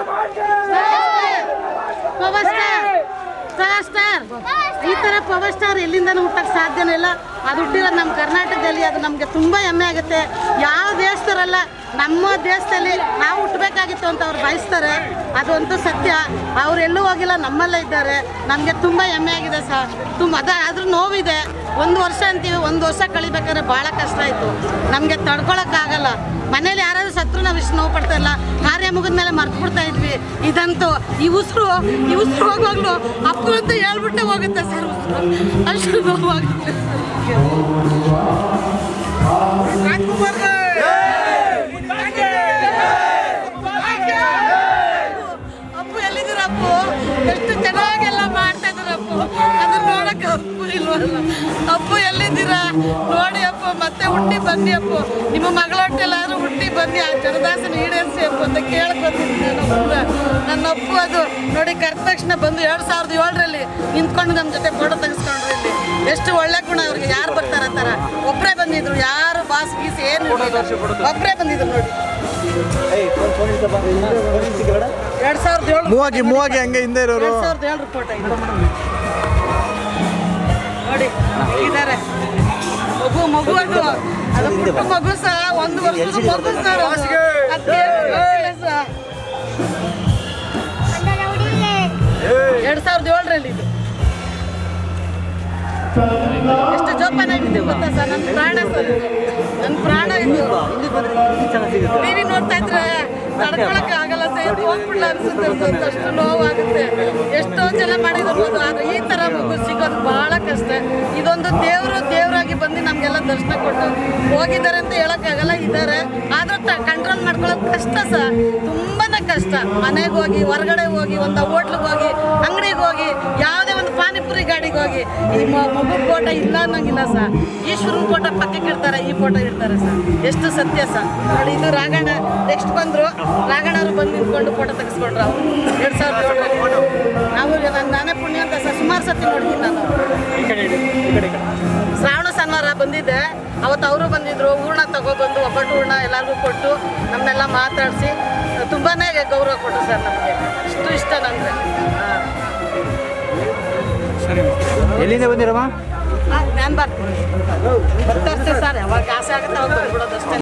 Power star star star ಈ ಥರ power star ಎಲ್ಲಿಂದನೂ ಹುಟ್ಟಕ್ಕೆ ಸಾಧ್ಯನೇ ಇಲ್ಲ ಅದು ಹುಟ್ಟಿರೋದು ನಮ್ಮ ಕರ್ನಾಟಕದಲ್ಲಿ ಅದು ನಮಗೆ ತುಂಬ ಹೆಮ್ಮೆ ಆಗುತ್ತೆ ಯಾವ ದೇಶದವರಲ್ಲ ನಮ್ಮ ದೇಶದಲ್ಲಿ ನಾವು ಹುಟ್ಟಬೇಕಾಗಿತ್ತು ಅಂತ ಅವ್ರು ಬಯಸ್ತಾರೆ ಅದಂತೂ ಸತ್ಯ ಅವ್ರು ಎಲ್ಲೂ ಹೋಗಿಲ್ಲ ನಮ್ಮಲ್ಲೇ ಇದ್ದಾರೆ ನಮಗೆ ತುಂಬ ಹೆಮ್ಮೆ ಆಗಿದೆ ಸರ್ ತುಂಬ ಅದ ಆದ್ರೂ ನೋವಿದೆ ಒಂದು ವರ್ಷ ಅಂತೀವಿ ಒಂದು ವರ್ಷ ಕಳಿಬೇಕಾದ್ರೆ ಭಾಳ ಕಷ್ಟ ಆಯಿತು ನಮಗೆ ತಡ್ಕೊಳಕ್ಕಾಗಲ್ಲ ಮನೇಲಿ ಯಾರಾದ್ರೂ ಸತ್ರು ನಾವು ಇಷ್ಟು ನೋವು ಪಡ್ತಾ ಇಲ್ಲ ಕಾರ್ಯ ಮುಗಿದ ಮೇಲೆ ಮರ್ತು ಬಿಡ್ತಾ ಇದ್ವಿ ಇದಂತೂ ಈ ಉಸಿರು ಈ ಉಸಿರು ಹೋಗುವಾಗಲೂ ಅಪ್ಪು ಅಂತ ಹೇಳ್ಬಿಟ್ಟೆ ಹೋಗುತ್ತೆ ಸರ್ ಉಸಿರು ಅಷ್ಟು ನೋವಾಗುತ್ತೆ ಅಪ್ಪು ಎಲ್ಲಿದ್ದೀರ ಅಪ್ಪು ಎಷ್ಟು ಚೆನ್ನಾಗೆಲ್ಲ ಮಾಡ್ತಾ ಇದ್ದಾರೆ ಅಪ್ಪು ಅದನ್ನ ನೋಡಕ್ಕೆ ಅಪ್ಪು ಇಲ್ವಲ್ಲ ಅಪ್ಪು ಎಲ್ಲಿದ್ದೀರಾ ನೋಡಿ ಅಪ್ಪು ಮತ್ತೆ ಹುಟ್ಟಿ ಬನ್ನಿ ಅಪ್ಪು ನಿಮ್ಮ ಮಗಳ ಹೊಟ್ಟೆಲ್ಲಾದ್ರೂ ಹುಟ್ಟಿ ಬನ್ನಿ ಆ ಜನದಾಸನ ಈಡೇರಿಸಿ ಅಪ್ಪು ಅಂತ ಕೇಳ್ಕೊತೀನಿ ನಾನು ನನ್ನ ಅಪ್ಪು ಅದು ನೋಡಿ ಕರೆದ ತಕ್ಷಣ ಬಂದು ಎರಡು ಸಾವಿರದ ಏಳರಲ್ಲಿ ನಿಂತ್ಕೊಂಡು ನಮ್ಮ ಜೊತೆ ಫೋಟೋ ತೆಗೆಸ್ಕೊಂಡ್ರು ಇಲ್ಲಿ ಎಷ್ಟು ಒಳ್ಳೆ ಗುಣ ಅವ್ರಿಗೆ ಯಾರು ಬರ್ತಾರೆ ಆ ಥರ ಒಬ್ಬರೇ ಬಂದಿದ್ರು ಯಾರು ಬಾಸ್ ಗೀಸ್ ಏನು ಒಬ್ಬರೇ ಬಂದಿದ್ರು ನೋಡಿ ಎರಡು ಸಾವಿರದ ಏಳು ಮೂವಾಗಿ ಮೂವಾಗಿ ಹಂಗೆ ಹಿಂದೆ ಇರೋರು ಎರಡ್ ಸಾವಿರದ ಏಳು ಫೋಟೋ ಇದು ನೋಡಿ ಇದ್ದಾರೆ ಮಗು ಮಗು ಅದು ಅದು ಪುಟ್ಟ ಮಗು ಸಹ ಒಂದು ವರ್ಷದ ಮಗು ಸರ್ ಅದು. ಅದ್ಕೇನು ಗೊತ್ತಿಲ್ಲ ಸರ್. ಎರಡ್ ಸಾವಿರದ ಏಳರಲ್ಲಿ ಇದು ಎಷ್ಟು ಜೋಪಾನ ಇಟ್ಟಿದ್ದೀವಿ ಗೊತ್ತಾ ಸರ್ ನನ್ನ ಪ್ರಾಣ ಸರ್ ಇದು. ನನ್ನ ಪ್ರಾಣ ಇದು ಟಿವಿ ನೋಡ್ತಾ ಇದ್ರೆ ತಡ್ಕೊಳಕ್ಕೆ ಆಗಲ್ಲ ಸರ್ ಎದ್ದು ಹೋಗ್ಬಿಡ್ಲ ಅನ್ಸುತ್ತೆ ಸರ್ ಅಷ್ಟು ನೋವಾಗುತ್ತೆ ಎಷ್ಟೋ ಜನ ಮಾಡಿದಿರ್ಬೋದು ಆದ್ರೆ ಈ ತರ ಮಗು ಸಿಗೋದು ಬಹಳ ಕಷ್ಟ ಇದೊಂದು ದೇವರು ದೇವರಾಗಿ ಬಂದು ನಮ್ಗೆಲ್ಲ ದರ್ಶನ ಕೊಟ್ಟು ಹೋಗಿದ್ದಾರೆ ಅಂತ ಹೇಳಕ್ಕಾಗಲ್ಲ ಇದ್ದಾರೆ ಆದ್ರೂ ಕಂಟ್ರೋಲ್ ಮಾಡ್ಕೊಳ್ಳೋದು ಕಷ್ಟ ಸರ್ ತುಂಬಾನೇ ಕಷ್ಟ ಮನೆಗೆ ಹೋಗಿ ಹೊರಗಡೆ ಹೋಗಿ ಒಂದು ಹೋಟ್ಲಿಗೆ ಹೋಗಿ ಅಂಗಡಿಗೆ ಹೋಗಿ ಯಾವುದೇ ಒಂದು ಪಾನಿಪುರಿ ಗಾಡಿಗೆ ಹೋಗಿ ಈ ಮ- ಮಗು ಫೋಟೋ ಇಲ್ಲ ಅನ್ನೋಂಗಿಲ್ಲ ಸರ್ ಈಶ್ವರನ ಫೋಟೋ ಪಕ್ಕಕ್ಕೆ ಇಡ್ತಾರೆ ಈ ಫೋಟೋ ಇಡ್ತಾರೆ ಸರ್ ಎಷ್ಟು ಸತ್ಯ ಸರ್ ನೋಡಿ ಇದು ರಾಗಣ್ಣ ನೆಕ್ಸ್ಟ್ ಬಂದರು ರಾಗಣ್ಣವರು ಬಂದು ನಿಂತ್ಕೊಂಡು ಫೋಟೋ ತೆಗೆಸ್ಕೊಂಡ್ರು ಅವರು ಎರಡು ಸಾವಿರದ ಏಳರಲ್ಲಿ ನಾವು ನಾನು ನಾನೇ ಪುಣ್ಯ ಅಂತ ಸರ್ ಸುಮಾರು ಸತಿ ನೋಡಿದ್ದೀನಿ ನಾನು ಶ್ರಾವಣ ಶನಿವಾರ ಬಂದಿದ್ದೆ ಅವತ್ತು ಅವರು ಬಂದಿದ್ರು ಹೂರ್ಣ ತಗೊಬಂದು ಒಬ್ಬಟ್ಟು ಹೂರ್ಣ ಎಲ್ಲರಿಗೂ ಕೊಟ್ಟು ನಮ್ಮನ್ನೆಲ್ಲ ಮಾತಾಡಿಸಿ ತುಂಬಾ ಗೌರವ ಕೊಟ್ಟರು ಸರ್ ನಮಗೆ ಅಷ್ಟು ಇಷ್ಟ ನನಗೆ ಎಲ್ಲಿಂದ ಬಂದಿರಮ್ಮ ನಾನು ಬರ್ತೀನಿ ಬರ್ತಾ ಇರ್ತೀವಿ ಸರ್ ಯಾವಾಗ ಆಸೆ ಆಗುತ್ತೆ ಅವಾಗ ಬಂದ್ಬಿಡೋದು ಅಷ್ಟೇ